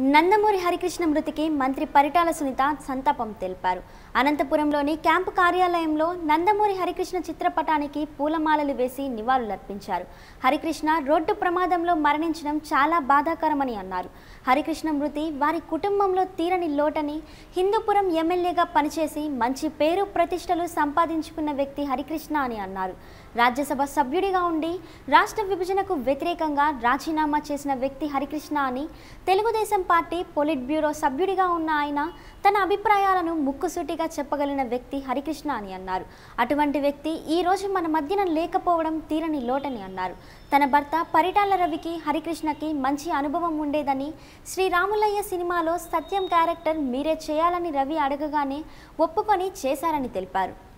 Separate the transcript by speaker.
Speaker 1: నందమూరి హరికృష్ణ మృతికి మంత్రి పరిటాల సునీత సంతాపం తెలిపారు అనంతపురంలోని క్యాంపు కార్యాలయంలో నందమూరి హరికృష్ణ చిత్రపటానికి పూలమాలలు వేసి నివాళులర్పించారు హరికృష్ణ రోడ్డు ప్రమాదంలో మరణించడం చాలా బాధాకరమని అన్నారు హరికృష్ణ మృతి వారి కుటుంబంలో తీరని లోటని హిందూపురం ఎమ్మెల్యేగా పనిచేసి మంచి పేరు ప్రతిష్టలు సంపాదించుకున్న వ్యక్తి హరికృష్ణ అని అన్నారు రాజ్యసభ సభ్యుడిగా ఉండి రాష్ట్ర విభజనకు వ్యతిరేకంగా రాజీనామా చేసిన వ్యక్తి హరికృష్ణ అని తెలుగుదేశం పార్టీ పొలిట్ బ్యూరో సభ్యుడిగా ఉన్న ఆయన తన అభిప్రాయాలను ముక్కుసూటిగా చెప్పగలిగిన వ్యక్తి హరికృష్ణ అని అన్నారు అటువంటి వ్యక్తి ఈ రోజు మన మధ్యన లేకపోవడం తీరని లోటని అన్నారు తన భర్త పరిటాల రవికి హరికృష్ణకి మంచి అనుభవం ఉండేదని శ్రీరాములయ్య సినిమాలో సత్యం క్యారెక్టర్ మీరే చేయాలని రవి అడగగానే ఒప్పుకొని చేశారని తెలిపారు